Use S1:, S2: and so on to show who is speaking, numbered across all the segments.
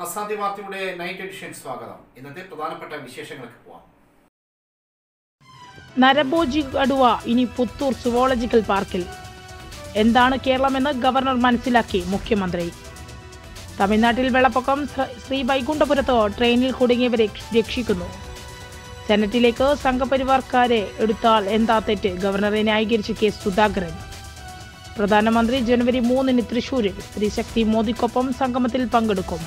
S1: ആസാദി വാർത്തയുടെ night edition സ്വാഗതം ഇന്നത്തെ പ്രധാനപ്പെട്ട വിശേഷങ്ങൾക്ക് പോവാം
S2: നരഭോജി കടുവ ഇനി പുത്തൂർ സുവോളജിക്കൽ പാർക്കിൽ എന്താണ് കേരളമെന്ന് ഗവർണർ മനസ്സിലാക്കി മുഖ്യമന്ത്രി തമിഴ്നാട്ടിൽ വെള്ളപ്പൊക്കം ശ്ര- ശ്രീ വൈകുണ്ഠപുരത്ത് ട്രെയിനിൽ കുടുങ്ങിയവരെ രക്ഷിക്കുന്നു സെനറ്റിലേക്ക് സംഘപരിവാർക്കാരെ എടുത്താൽ എന്താ തെറ്റ് ഗവർണറെ ന്യായീകരിച്ച് കെ സുധാകരൻ പ്രധാനമന്ത്രി ജനുവരി മൂന്നിന് തൃശൂരിൽ സ്ത്രീശക്തി മോദിക്കൊപ്പം സംഗമത്തിൽ പങ്കെടുക്കും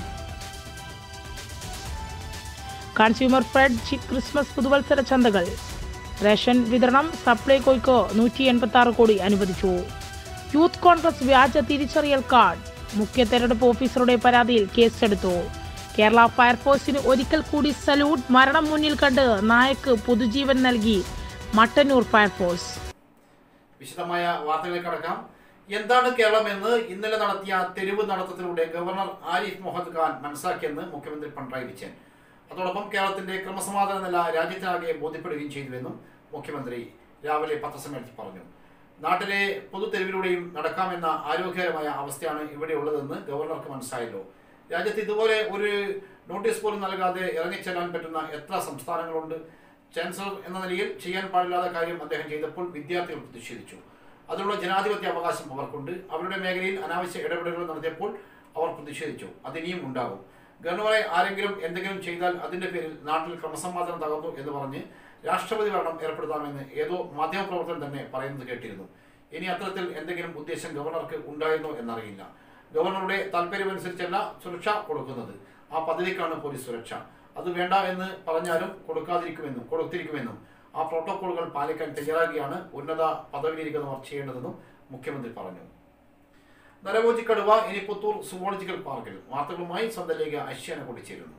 S2: കൺസ്യൂമർ ഫെഡ് ചി- ക്രിസ്മസ് പുതുവത്സര ചന്തകൾ റേഷൻ വിതരണം സപ്ലൈകോയ്ക്ക് നൂറ്റി എൺപത്തി ആറ് കോടി അനുവദിച്ചു യൂത്ത് കോൺഗ്രസ് വ്യാജ തിരിച്ചറിയൽ കാർഡ് മുഖ്യ തെരഞ്ഞെടുപ്പ് ഓഫീസറുടെ പരാതിയിൽ കേസെടുത്തു കേരള ഫയർഫോഴ്സിന് ഒരിക്കൽ കൂടി സല്യൂട്ട് മരണം മുന്നിൽ കണ്ട് നായക്ക് പുതുജീവൻ നൽകി മട്ടന്നൂർ ഫയർഫോഴ്സ്
S1: വിശദമായ വാർത്തകളിലേക്ക് കടക്കാം എന്താണ് കേരളം എന്ന് ഇന്നലെ നടത്തിയ തെരുവ് നടത്തത്തിലൂടെ ഗവർണർ ആരിഫ് മുഹമ്മദ് ഖാൻ മനസ്സിലാക്കിയെന്ന് മുഖ്യമന്ത്രി പിണറായി വിജയൻ അതോടൊപ്പം കേരളത്തിന്റെ ക്രമസമാധാന നില രാജ്യത്തിനാകെ ബോധ്യപ്പെടുകയും ചെയ്തുവെന്നും മുഖ്യമന്ത്രി രാവിലെ പത്രസമ്മേളനത്തിൽ പറഞ്ഞു നാട്ടിലെ പൊതുതെരുവിലൂടെയും നടക്കാമെന്ന ആരോഗ്യകരമായ അവസ്ഥയാണ് ഇവിടെ ഉള്ളതെന്ന് ഗവർണർക്ക് മനസ്സിലായല്ലോ രാജ്യത്ത് ഇതുപോലെ ഒരു നോട്ടീസ് പോലും നൽകാതെ ഇറങ്ങിച്ചെല്ലാൻ പറ്റുന്ന എത്ര സംസ്ഥാനങ്ങളുണ്ട് ചാൻസലർ എന്ന നിലയിൽ ചെയ്യാൻ പാടില്ലാത്ത കാര്യം അദ്ദേഹം ചെയ്തപ്പോൾ വിദ്യാർത്ഥികൾ പ്രതിഷേധിച്ചു അതിനുള്ള ജനാധിപത്യ അവകാശം അവർക്കുണ്ട് അവരുടെ മേഖലയിൽ അനാവശ്യ ഇടപെടലുകൾ നടത്തിയപ്പോൾ അവർ പ്രതിഷേധിച്ചു അതിനിയും ഉണ്ടാകും ഗവർണറെ ആരെങ്കിലും എന്തെങ്കിലും ചെയ്താൽ അതിന്റെ പേരിൽ നാട്ടിൽ ക്രമസമാധാനം തകർന്നു എന്ന് പറഞ്ഞ് രാഷ്ട്രപതി ഭരണം ഏർപ്പെടുത്താമെന്ന് ഏതോ മാധ്യമപ്രവർത്തകൻ തന്നെ പറയുന്നത് കേട്ടിരുന്നു ഇനി അത്തരത്തിൽ എന്തെങ്കിലും ഉദ്ദേശം ഗവർണർക്ക് ഉണ്ടായിരുന്നോ എന്നറിയില്ല ഗവർണറുടെ താല്പര്യമനുസരിച്ചല്ല സുരക്ഷ കൊടുക്കുന്നത് ആ പദ്ധതിക്കാണ് പോലീസ് സുരക്ഷ അത് വേണ്ട എന്ന് പറഞ്ഞാലും കൊടുക്കാതിരിക്കുമെന്നും കൊടുത്തിരിക്കുമെന്നും ആ പ്രോട്ടോകോളുകൾ പാലിക്കാൻ തയ്യാറാകിയാണ് ഉന്നത പദവിയിലിരിക്കുന്നവർ ചെയ്യേണ്ടതെന്നും മുഖ്യമന്ത്രി പറഞ്ഞു നരഭോജി കടുവ ഇനി പുത്തൂർ സുവോളജിക്കൽ പാർക്കിൽ വാർത്തകളുമായി സ്വന്തം ലേഖ അശ്യാന കൂടിച്ചേരുന്നു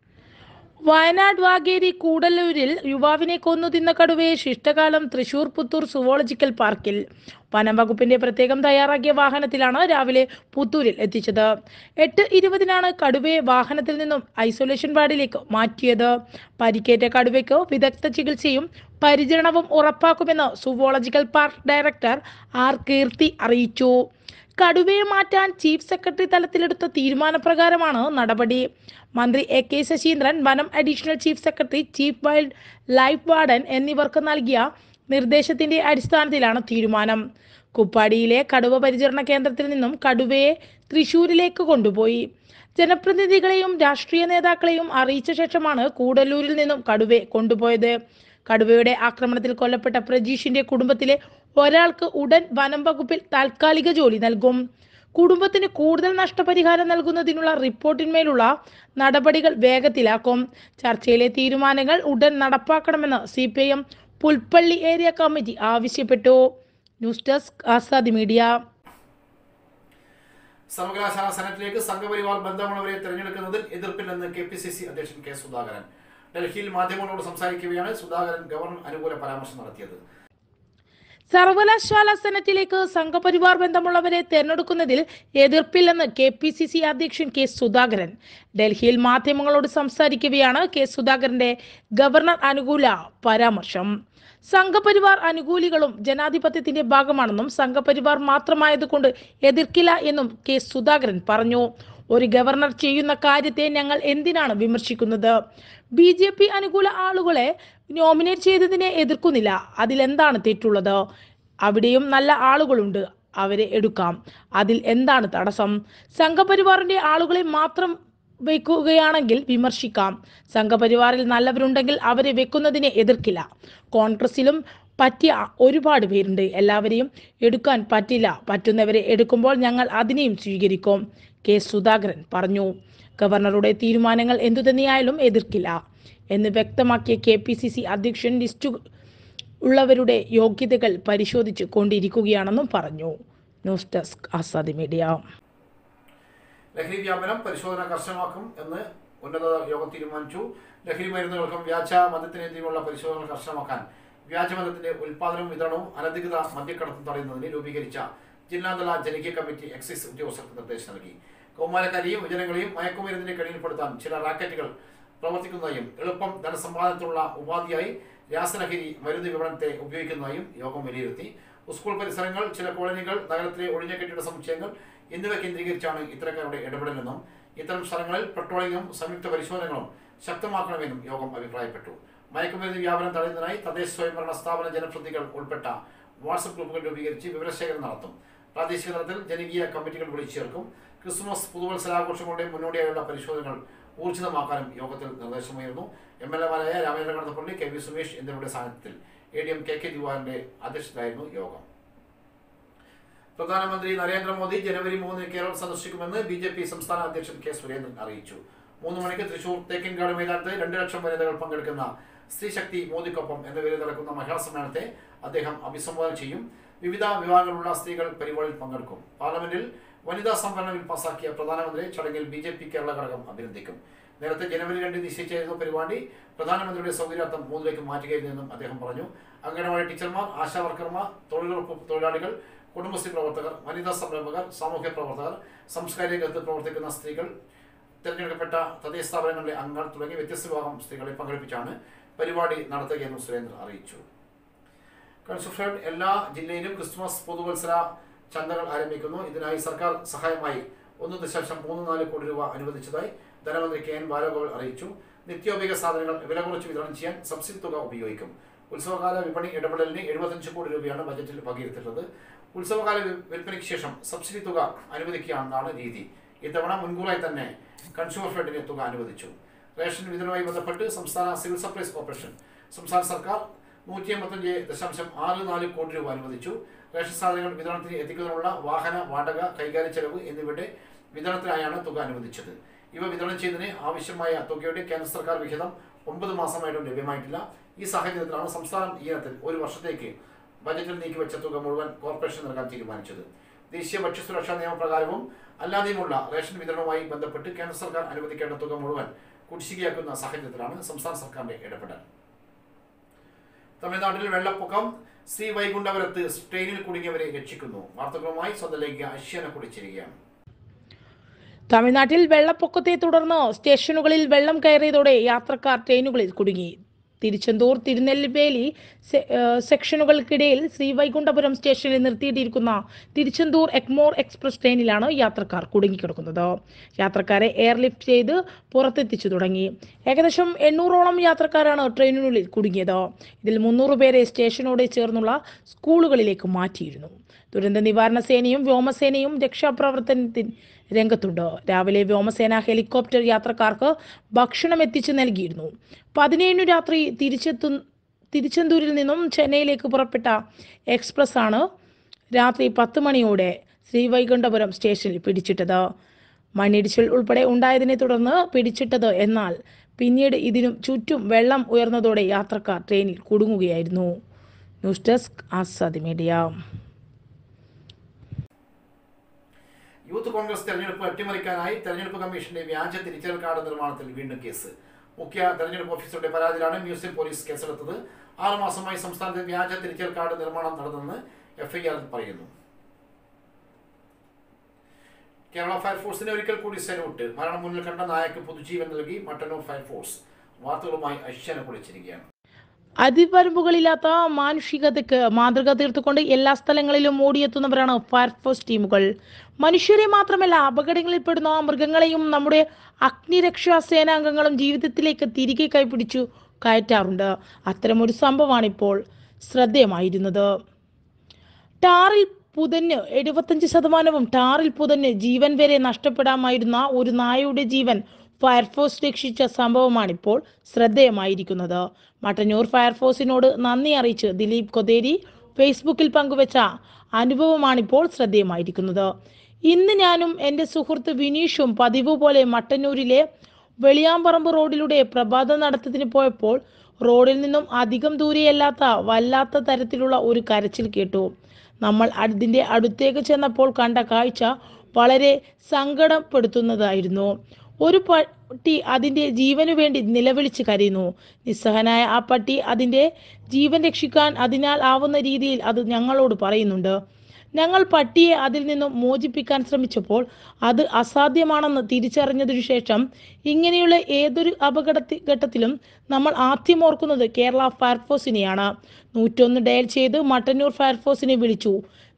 S2: വയനാട് വാഗേരി കൂടല്ലൂരിൽ യുവാവിനെ കൊന്നു തിന്ന കടുവയെ ശിഷ്ടകാലം തൃശൂർ പുത്തൂർ സുവോളജിക്കൽ പാർക്കിൽ വനം വകുപ്പിന്റെ പ്രത്യേകം തയ്യാറാക്കിയ വാഹനത്തിലാണ് രാവിലെ പുത്തൂരിൽ എത്തിച്ചത് എട്ട് ഇരുപതിനാണ് കടുവയെ വാഹനത്തിൽ നിന്നും ഐസൊലേഷൻ വാർഡിലേക്ക് മാറ്റിയത് പരിക്കേറ്റ കടുവയ്ക്ക് വിദഗ്ധ ചികിത്സയും പരിചരണവും ഉറപ്പാക്കുമെന്ന് zoological park director R Keerthi അറിയിച്ചു കടുവയെ മാറ്റാൻ ചീഫ് സെക്രട്ടറി തലത്തിലെടുത്ത തീരുമാനപ്രകാരമാണ് നടപടി മന്ത്രി എ കെ ശശീന്ദ്രൻ വനം additional chief secretary chief wildlife warden എന്നിവർക്ക് നൽകിയ നിർദ്ദേശത്തിന്റെ അടിസ്ഥാനത്തിലാണ് തീരുമാനം കുപ്പാടിയിലെ കടുവ പരിചരണ കേന്ദ്രത്തിൽ നിന്നും കടുവയെ തൃശൂരിലേക്ക് കൊണ്ടുപോയി ജനപ്രതിനിധികളെയും രാഷ്ട്രീയ നേതാക്കളെയും അറിയിച്ച ശേഷമാണ് കൂടല്ലൂരിൽ നിന്നും കടുവയെ കൊണ്ടുപോയത് കടുവയുടെ ആക്രമണത്തിൽ കൊല്ലപ്പെട്ട പ്രജീഷിന്റെ കുടുംബത്തിലെ ഒരാൾക്ക് ഉടൻ വനം വകുപ്പിൽ താൽക്കാലിക ജോലി നൽകും കുടുംബത്തിന് കൂടുതൽ നഷ്ടപരിഹാരം നൽകുന്നതിനുള്ള റിപ്പോർട്ടിന്മേലുള്ള നടപടികൾ വേഗത്തിലാക്കും ചർച്ചയിലെ തീരുമാനങ്ങൾ ഉടൻ നടപ്പാക്കണമെന്ന് C P I M Pulpally area committee ആവശ്യപ്പെട്ടു ന്യൂസ് ഡെസ്ക് ആസാദി മീഡിയ
S1: സർവകലാശാല സെനറ്റിലേക്ക് സംഘപരിവാർ ബന്ധമുള്ളവരെ തിരഞ്ഞെടുക്കുന്നതിൽ എതിർപ്പില്ലെന്ന് കെ പി സി സി അധ്യക്ഷൻ കെ സുധാകരൻ ഡൽഹിയിൽ മാധ്യമങ്ങളോട് സംസാരിക്കുകയാണ് സുധാകരൻ ഗവർണർ അനുകൂല പരാമർശം നടത്തിയത്
S2: സർവകലാശാല സെനറ്റിലേക്ക് സംഘപരിവാർ ബന്ധമുള്ളവരെ തെരഞ്ഞെടുക്കുന്നതിൽ എതിർപ്പില്ലെന്ന് കെ പി സി സി അധ്യക്ഷൻ കെ സുധാകരൻ ഡൽഹിയിൽ മാധ്യമങ്ങളോട് സംസാരിക്കവെയാണ് കെ സുധാകരന്റെ ഗവർണർ അനുകൂല പരാമർശം സംഘപരിവാർ അനുകൂലികളും ജനാധിപത്യത്തിന്റെ ഭാഗമാണെന്നും സംഘപരിവാർ മാത്രമായതുകൊണ്ട് എതിർക്കില്ല എന്നും കെ സുധാകരൻ പറഞ്ഞു ഒരു ഗവർണർ ചെയ്യുന്ന കാര്യത്തെ ഞങ്ങൾ എന്തിനാണ് വിമർശിക്കുന്നത് ബി ജെ പി അനുകൂല ആളുകളെ നോമിനേറ്റ് ചെയ്തതിനെ എതിർക്കുന്നില്ല അതിലെന്താണ് തെറ്റുള്ളത് അവിടെയും നല്ല ആളുകളുണ്ട് അവരെ എടുക്കാം അതിൽ എന്താണ് തടസ്സം സംഘപരിവാറിന്റെ ആളുകളെ മാത്രം വെക്കുകയാണെങ്കിൽ വിമർശിക്കാം സംഘപരിവാറിൽ നല്ലവരുണ്ടെങ്കിൽ അവരെ വെക്കുന്നതിനെ എതിർക്കില്ല കോൺഗ്രസിലും പറ്റിയ ഒരുപാട് പേരുണ്ട് എല്ലാവരെയും എടുക്കാൻ പറ്റില്ല പറ്റുന്നവരെ എടുക്കുമ്പോൾ ഞങ്ങൾ അതിനെയും സ്വീകരിക്കും കെ സുധാകരൻ പറഞ്ഞു ഗവർണറുടെ തീരുമാനങ്ങൾ എന്തു തന്നെയായാലും എതിർക്കില്ല എന്ന് വ്യക്തമാക്കിയ കെ പി സി സി അധ്യക്ഷൻ ലിസ്റ്റു ഉള്ളവരുടെ യോഗ്യതകൾ പരിശോധിച്ചു കൊണ്ടിരിക്കുകയാണെന്നും പറഞ്ഞു ന്യൂസ് ഡെസ്ക് ആസാദി മീഡിയ
S1: ലഹരി വ്യാപനം പരിശോധന കർശനമാക്കും എന്ന് ഉന്നത യോഗം തീരുമാനിച്ചു ലഹരി മരുന്നുകൾക്കും വ്യാജ മദ്യത്തിനെതിരെയുള്ള പരിശോധന കർശനമാക്കാൻ വ്യാജമദ്യത്തിന്റെ ഉൽപാദനവും വിതരണവും അനധികൃത മദ്യക്കടത്തും തടയുന്നതിന് രൂപീകരിച്ച ജില്ലാതല ജനകീയ കമ്മിറ്റി എക്സൈസ് ഉദ്യോഗസ്ഥർക്ക് നിർദ്ദേശം നൽകി കൗമാരക്കാരെയും യുവജനങ്ങളെയും മയക്കുമരുന്നിന്റെ കെണിയിൽപ്പെടുത്താൻ ചില റാക്കറ്റുകൾ പ്രവർത്തിക്കുന്നതായും എളുപ്പം ധനസമ്പാദനത്തിനുള്ള ഉപാധിയായി രാസലഹരി മരുന്ന് വിപണനത്തെ ഉപയോഗിക്കുന്നതായും യോഗം വിലയിരുത്തി സ്കൂൾ പരിസരങ്ങൾ ചില കോളനികൾ നഗരത്തിലെ ഒഴിഞ്ഞ കെട്ടിട സമുച്ചയങ്ങൾ എന്നിവ കേന്ദ്രീകരിച്ചാണ് ഇത്തരക്കാരുടെ ഇടപെടലെന്നും ഇത്തരം സ്ഥലങ്ങളിൽ പെട്രോളിങ്ങും സംയുക്ത പരിശോധനകളും ശക്തമാക്കണമെന്നും യോഗം അഭിപ്രായപ്പെട്ടു മയക്കുമരുന്ന് വ്യാപനം തടയുന്നതിനായി തദ്ദേശ സ്വയംഭരണ സ്ഥാപന ജനപ്രതിനിധികൾ ഉൾപ്പെട്ട വാട്സപ്പ് ഗ്രൂപ്പുകൾ രൂപീകരിച്ച് വിവരശേഖരണം നടത്തും പ്രാദേശിക തലത്തിൽ ജനകീയ കമ്മിറ്റികൾ വിളിച്ചു ചേർക്കും ക്രിസ്മസ് പുതുവത്സരാഘോഷങ്ങളുടെ മുന്നോടിയായുള്ള പരിശോധനകൾ ഊർജിതമാക്കാനും യോഗത്തിൽ നിർദ്ദേശമുയർന്നു എം എൽ എമാരായ രാമചന്ദ്ര കടന്നപ്പള്ളി കെ വി സുമേഷ് എന്നിവരുടെ സാന്നിധ്യത്തിൽ A D M K K ദിവാറിന്റെ അധ്യക്ഷതയിലായിരുന്നു യോഗം പ്രധാനമന്ത്രി നരേന്ദ്രമോദി ജനുവരി മൂന്നിന് കേരളം സന്ദർശിക്കുമെന്ന് ബി ജെ പി സംസ്ഥാന അധ്യക്ഷൻ കെ സുരേന്ദ്രൻ അറിയിച്ചു മൂന്ന് മണിക്ക് തൃശൂർ തേക്കിൻകാട് മൈതാനത്ത് രണ്ട് ലക്ഷം വനിതകൾ പങ്കെടുക്കുന്ന സ്ത്രീശക്തി മോദിക്കൊപ്പം എന്ന പേരിൽ നടക്കുന്ന മഹിളാ സമ്മേളനത്തെ അദ്ദേഹം അഭിസംബോധന ചെയ്യും വിവിധ വിഭാഗങ്ങളിലുള്ള സ്ത്രീകൾ പരിപാടിയിൽ പങ്കെടുക്കും പാർലമെന്റിൽ വനിതാ സംവരണ ബിൽ പാസാക്കിയ പ്രധാനമന്ത്രി ചടങ്ങിൽ ബി ജെ പി കേരള ഘടകം അഭിനന്ദിക്കും നേരത്തെ ജനുവരി രണ്ടിന് നിശ്ചയിച്ചിരുന്ന പരിപാടി പ്രധാനമന്ത്രിയുടെ സൗകര്യാർത്ഥം മൂന്നിലേക്ക് മാറ്റുകയായിരുന്നെന്നും അദ്ദേഹം പറഞ്ഞു അംഗനവാടി ടീച്ചർമാർ ആശാ വർക്കർമാർ തൊഴിലുറപ്പ് തൊഴിലാളികൾ കുടുംബശ്രീ പ്രവർത്തകർ വനിതാ സംരംഭകർ സാമൂഹ്യ പ്രവർത്തകർ സാംസ്കാരിക രംഗത്ത് പ്രവർത്തിക്കുന്ന സ്ത്രീകൾ തിരഞ്ഞെടുക്കപ്പെട്ട തദ്ദേശ സ്ഥാപനങ്ങളിലെ അംഗങ്ങൾ തുടങ്ങിയ വ്യത്യസ്ത വിഭാഗം സ്ത്രീകളെ പങ്കെടുപ്പിച്ചാണ് പരിപാടി നടത്തുകയെന്നും സുരേന്ദ്രൻ അറിയിച്ചു കൺസ്ട്രക്ഷൻ എല്ലാ ജില്ലയിലും ക്രിസ്മസ് പുതുവത്സര ചന്തകൾ ആരംഭിക്കുന്നു ഇതിനായി സർക്കാർ സഹായമായി ഒന്ന് ദശാംശം മൂന്ന് നാല് കോടി രൂപ അനുവദിച്ചതായി ധനമന്ത്രി കെ എൻ ബാലഗോപാൽ അറിയിച്ചു നിത്യോപയോഗ സാധനങ്ങൾ വില കുറച്ച് വിതരണം ചെയ്യാൻ സബ്സിഡി തുക ഉപയോഗിക്കും ഉത്സവകാല വിപണി ഇടപെടലിന് എഴുപത്തഞ്ച് കോടി രൂപയാണ് ബജറ്റിൽ വകയിരുത്തിയിട്ടുള്ളത് ഉത്സവകാല വി- വിൽപ്പനയ്ക്ക് ശേഷം സബ്സിഡി തുക അനുവദിക്കുകയാണെന്നാണ് രീതി ഇത്തവണ മുൻകൂറായി തന്നെ കൺസ്യൂമർ ഫെഡിന് തുക അനുവദിച്ചു റേഷൻ വിതരണവുമായി ബന്ധപ്പെട്ട് സംസ്ഥാന സിവിൽ സപ്ലൈസ് കോർപ്പറേഷൻ സംസ്ഥാന സർക്കാർ നൂറ്റി എൺപത്തഞ്ച് ദശാംശം ആറ് നാല് കോടി രൂപ അനുവദിച്ചു റേഷൻ സാധനങ്ങൾ വിതരണത്തിന് എത്തിക്കുന്നതിനുള്ള വാഹന വാടക കൈകാര്യ ചെലവ് എന്നിവയുടെ വിതരണത്തിനായാണ് തുക അനുവദിച്ചത് ഇവ വിതരണം ചെയ്യുന്നതിന് ആവശ്യമായ തുകയുടെ കേന്ദ്ര സർക്കാർ വിഹിതം ഒമ്പത് മാസമായിട്ടും ലഭ്യമായിട്ടില്ല ഈ സാഹചര്യത്തിലാണ് സംസ്ഥാനം ഈ ഇനത്തിൽ ഒരു വർഷത്തേക്ക് ബജറ്റിൽ നീക്കിവെച്ച തുക മുഴുവൻ കോർപ്പറേഷൻ നൽകാൻ തീരുമാനിച്ചത് ദേശീയ ഭക്ഷ്യസുരക്ഷാ നിയമപ്രകാരവും അല്ലാതെയുമുള്ള റേഷൻ വിതരണവുമായി ബന്ധപ്പെട്ട് കേന്ദ്ര സർക്കാർ അനുവദിക്കേണ്ട തുക മുഴുവൻ കുടിശ്ശികയാക്കുന്ന സാഹചര്യത്തിലാണ് സംസ്ഥാന സർക്കാരിന്റെ ഇടപെടൽ തമിഴ്നാട്ടിൽ വെള്ളപ്പൊക്കം ശ്രീ വൈകുണ്ഠപുരത്ത് ട്രെയിനിൽ കുടുങ്ങിയവരെ രക്ഷിക്കുന്നു വാർത്തകളുമായി സ്വന്തം ലേഖിക അശ്യന കുടിച്ചിരിക്കുകയാണ്
S2: തമിഴ്നാട്ടിൽ വെള്ളപ്പൊക്കത്തെ തുടർന്ന് സ്റ്റേഷനുകളിൽ വെള്ളം കയറിയതോടെ യാത്രക്കാർ ട്രെയിനുകളിൽ കുടുങ്ങി തിരുച്ചെന്തൂർ തിരുനെല്ലിവേലി സെ- ഏഹ് സെക്ഷനുകൾക്കിടയിൽ ശ്രീവൈകുണ്ഠപുരം സ്റ്റേഷനിൽ നിർത്തിയിട്ടിരിക്കുന്ന തിരുച്ചെന്തൂർ എഗ്മോർ എക്സ്പ്രസ് ട്രെയിനിലാണ് യാത്രക്കാർ കുടുങ്ങിക്കിടക്കുന്നത് യാത്രക്കാരെ എയർലിഫ്റ്റ് ചെയ്ത് പുറത്തെത്തിച്ചു തുടങ്ങി ഏകദേശം എണ്ണൂറോളം യാത്രക്കാരാണ് ട്രെയിനിനുള്ളിൽ കുടുങ്ങിയത് ഇതിൽ മുന്നൂറ് പേരെ സ്റ്റേഷനോട് ചേർന്നുള്ള സ്കൂളുകളിലേക്ക് മാറ്റിയിരുന്നു ദുരന്ത നിവാരണ സേനയും വ്യോമസേനയും രക്ഷാപ്രവർത്തനത്തിന് രംഗത്തുണ്ട് രാവിലെ വ്യോമസേന ഹെലികോപ്റ്റർ യാത്രക്കാർക്ക് ഭക്ഷണം എത്തിച്ചു നൽകിയിരുന്നു പതിനേഴിന് രാത്രി തിരിച്ചെത്തു തിരുച്ചെന്തൂരിൽ നിന്നും ചെന്നൈയിലേക്ക് പുറപ്പെട്ട എക്സ്പ്രസ് ആണ് രാത്രി പത്ത് മണിയോടെ ശ്രീവൈകുണ്ഠപുരം സ്റ്റേഷനിൽ പിടിച്ചിട്ടത് മണ്ണിടിച്ചിൽ ഉൾപ്പെടെ ഉണ്ടായതിനെ തുടർന്ന് പിടിച്ചിട്ടത് എന്നാൽ പിന്നീട് ഇതിനും ചുറ്റും വെള്ളം ഉയർന്നതോടെ യാത്രക്കാർ ട്രെയിനിൽ കുടുങ്ങുകയായിരുന്നു news desk Azadi media
S1: youth Congress തെരഞ്ഞെടുപ്പ് അട്ടിമറിക്കാനായി തെരഞ്ഞെടുപ്പ് കമ്മീഷന്റെ വ്യാജ തിരിച്ചറിയൽ കാർഡ് നിർമ്മാണത്തിൽ വീണ്ടും കേസ് മുഖ്യ തെരഞ്ഞെടുപ്പ് ഓഫീസറുടെ പരാതിയിലാണ് മ്യൂസിയം പോലീസ് കേസെടുത്തത് ആറ് മാസമായി സംസ്ഥാനത്ത് വ്യാജ തിരിച്ചറിയൽ കാർഡ് നിർമ്മാണം നടന്നെന്ന് എഫ്ഐആറിൽ പറയുന്നു കേരള ഫയർഫോഴ്സിനെ ഒരിക്കൽ കൂടി സല്യൂട്ട് മരണം മുന്നിൽ കണ്ട നായക്ക് പുതുജീവൻ നൽകി മട്ടന്നൂർ ഫയർഫോഴ്സ് വാർത്തകളുമായി അശ്വന കുളിച്ചിരിക്കുകയാണ്
S2: അതിവരമ്പുകളില്ലാത്ത മാനുഷികതയ്ക്ക് മാതൃക തീർത്തുകൊണ്ട് എല്ലാ സ്ഥലങ്ങളിലും ഓടിയെത്തുന്നവരാണ് ഫയർഫോഴ്സ് ടീമുകൾ മനുഷ്യരെ മാത്രമല്ല അപകടങ്ങളിൽപ്പെടുന്ന മൃഗങ്ങളെയും നമ്മുടെ അഗ്നിരക്ഷാ സേനാംഗങ്ങളും ജീവിതത്തിലേക്ക് തിരികെ കൈപിടിച്ചു കയറ്റാറുണ്ട് അത്തരമൊരു സംഭവമാണ് ഇപ്പോൾ ശ്രദ്ധേയമായിരുന്നത് ടാറിൽ പുതഞ്ഞ് എഴുപത്തഞ്ച് ശതമാനവും ടാറിൽ പുതഞ്ഞ് ജീവൻ വരെ നഷ്ടപ്പെടാമായിരുന്ന ഒരു നായയുടെ ജീവൻ ഫയർഫോഴ്സ് രക്ഷിച്ച സംഭവമാണിപ്പോൾ ശ്രദ്ധേയമായിരിക്കുന്നത് മട്ടന്നൂർ ഫയർഫോഴ്സിനോട് നന്ദി അറിയിച്ച് ദിലീപ് കൊതേരി ഫേസ്ബുക്കിൽ പങ്കുവച്ച അനുഭവമാണിപ്പോൾ ശ്രദ്ധേയമായിരിക്കുന്നത് ഇന്ന് ഞാനും എൻ്റെ സുഹൃത്ത് വിനീഷും പതിവ് പോലെ മട്ടന്നൂരിലെ വെളിയാമ്പറമ്പ് റോഡിലൂടെ പ്രഭാത നടത്തത്തിന് പോയപ്പോൾ റോഡിൽ നിന്നും അധികം ദൂരെയല്ലാത്ത വല്ലാത്ത തരത്തിലുള്ള ഒരു കരച്ചിൽ കേട്ടു നമ്മൾ അതിൻ്റെ അടുത്തേക്ക് ചെന്നപ്പോൾ കണ്ട കാഴ്ച വളരെ സങ്കടപ്പെടുത്തുന്നതായിരുന്നു ഒരു പട്ടി അതിൻ്റെ ജീവനു വേണ്ടി നിലവിളിച്ച് കരയുന്നു നിസ്സഹനായ ആ പട്ടി അതിൻ്റെ ജീവൻ രക്ഷിക്കാൻ അതിനാൽ ആവുന്ന രീതിയിൽ അത് ഞങ്ങളോട് പറയുന്നുണ്ട് ഞങ്ങൾ പട്ടിയെ അതിൽ നിന്നും മോചിപ്പിക്കാൻ ശ്രമിച്ചപ്പോൾ അത് അസാധ്യമാണെന്ന് തിരിച്ചറിഞ്ഞതിനു ശേഷം ഇങ്ങനെയുള്ള ഏതൊരു അപകട ഘട്ടത്തിലും നമ്മൾ ആദ്യം ഓർക്കുന്നത് കേരള ഫയർഫോഴ്സിനെയാണ് നൂറ്റൊന്ന് ഡയൽ ചെയ്ത് മട്ടന്നൂർ ഫയർഫോഴ്സിനെ വിളിച്ചു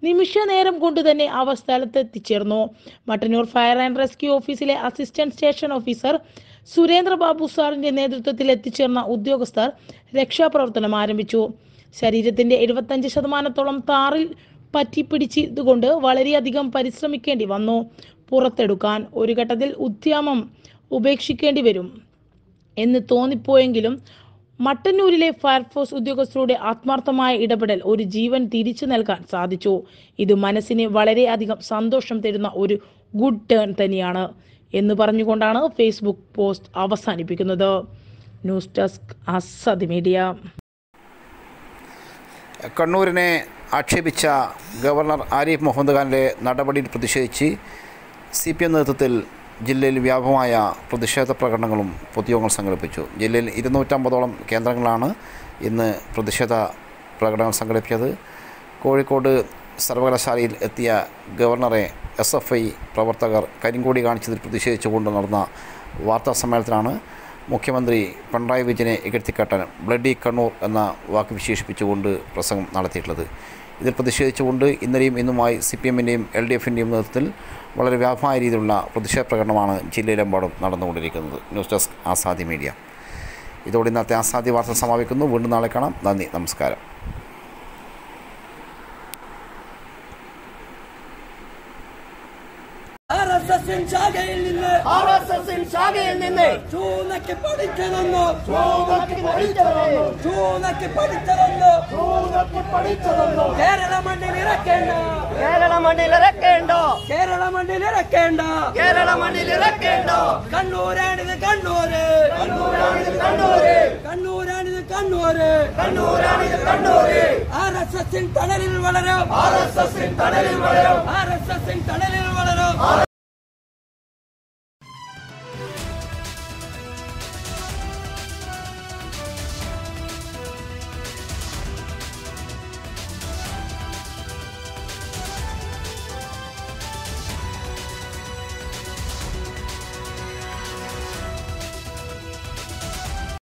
S2: നിമിഷ നേരം കൊണ്ട് തന്നെ അവർ സ്ഥലത്ത് എത്തിച്ചേർന്നു മട്ടന്നൂർ ഫയർ ആൻഡ് റെസ്ക്യൂ ഓഫീസിലെ assistant station officer Surendra Babu സാറിന്റെ നേതൃത്വത്തിൽ എത്തിച്ചേർന്ന ഉദ്യോഗസ്ഥർ രക്ഷാപ്രവർത്തനം ആരംഭിച്ചു ശരീരത്തിന്റെ എഴുപത്തഞ്ച് ശതമാനത്തോളം താറിൽ പറ്റിപ്പിടിച്ചതുകൊണ്ട് വളരെയധികം പരിശ്രമിക്കേണ്ടി വന്നു പുറത്തെടുക്കാൻ ഒരു ഘട്ടത്തിൽ ഉദ്യമം ഉപേക്ഷിക്കേണ്ടി വരും എന്ന് തോന്നിപ്പോയെങ്കിലും മട്ടന്നൂരിലെ ഫയർഫോഴ്സ് ഉദ്യോഗസ്ഥരുടെ ആത്മാർത്ഥമായ ഇടപെടൽ ഒരു ജീവൻ തിരിച്ചു നൽകാൻ സാധിച്ചു ഇത് മനസ്സിന് വളരെയധികം സന്തോഷം തരുന്ന ഒരു ഗുഡ് ടേൺ തന്നെയാണ് എന്ന് പറഞ്ഞുകൊണ്ടാണ് ഫേസ്ബുക്ക് പോസ്റ്റ് അവസാനിപ്പിക്കുന്നത് ന്യൂസ് ഡെസ്ക് അസദ് മീഡിയ
S1: കണ്ണൂരിനെ ആക്ഷേപിച്ച ഗവർണർ ആരിഫ് മുഹമ്മദ് ഖാൻ്റെ നടപടിയിൽ പ്രതിഷേധിച്ച് സി പി എം നേതൃത്വത്തിൽ ജില്ലയിൽ വ്യാപകമായ പ്രതിഷേധ പ്രകടനങ്ങളും പൊതുയോഗങ്ങൾ സംഘടിപ്പിച്ചു ജില്ലയിൽ ഇരുന്നൂറ്റമ്പതോളം കേന്ദ്രങ്ങളാണ് ഇന്ന് പ്രതിഷേധ പ്രകടനങ്ങൾ സംഘടിപ്പിച്ചത് കോഴിക്കോട് സർവകലാശാലയിൽ എത്തിയ ഗവർണറെ എസ് എഫ് ഐ പ്രവർത്തകർ കരിങ്കൊടി കാണിച്ചതിൽ പ്രതിഷേധിച്ചുകൊണ്ട് നടന്ന വാർത്താ സമ്മേളനത്തിലാണ് മുഖ്യമന്ത്രി പിണറായി വിജയനെ ഇകഴ്ത്തിക്കാട്ടാൻ ബ്ലഡി കണ്ണൂർ എന്ന വാക്ക് വിശേഷിപ്പിച്ചുകൊണ്ട് പ്രസംഗം നടത്തിയിട്ടുള്ളത് ഇതിൽ പ്രതിഷേധിച്ചുകൊണ്ട് ഇന്നലെയും ഇന്നുമായി സി പി എമ്മിൻ്റെയും എൽ ഡി എഫിൻ്റെയും നേതൃത്വത്തിൽ വളരെ വ്യാപകമായ രീതിയിലുള്ള പ്രതിഷേധ പ്രകടനമാണ് ജില്ലയിലെമ്പാടും നടന്നുകൊണ്ടിരിക്കുന്നത് ന്യൂസ് ഡെസ്ക് ആസാദി മീഡിയ ഇതോടെ ഇന്നത്തെ ആസാദി വാർത്ത സമാപിക്കുന്നു വീണ്ടും നാളെ കാണാം നന്ദി നമസ്കാരം
S3: ആർഎസ്എസിൻ ശാഖയിൽ നിന്ന്
S4: ആർഎസ്എസിൻ ശാഖയിൽ നിന്ന്
S3: ചൂനക്ക് പഠിച്ചതെന്നു
S4: ചൂതക്കി പഠിച്ചതെന്നു
S3: ചൂനക്ക് പഠിച്ചതെന്നു
S4: ചൂതക്കി പഠിച്ചതെന്നു
S3: കേരള മണ്ണിൽ ഇറക്കേണ്ട
S4: കേരള മണ്ണിൽ ഇറക്കേണ്ടോ
S3: കേരള മണ്ണിൽ ഇറക്കേണ്ട
S4: കേരള മണ്ണിൽ ഇറക്കേണ്ടോ
S3: കണ്ണൂരാണിത് കണ്ണൂര്
S4: കണ്ണൂരാണിത് കണ്ണൂര്
S3: കണ്ണൂരാണിത് കണ്ണൂര്
S4: കണ്ണൂരാണിത് കണ്ണൂര്
S3: ആർ എസ് എസിൻ തണലിൽ വളരും
S4: ആർ എസ് എസിൻ തണലിൽ വളരും
S3: ആർ എസ് എസിൻ തണലിൽ വളരും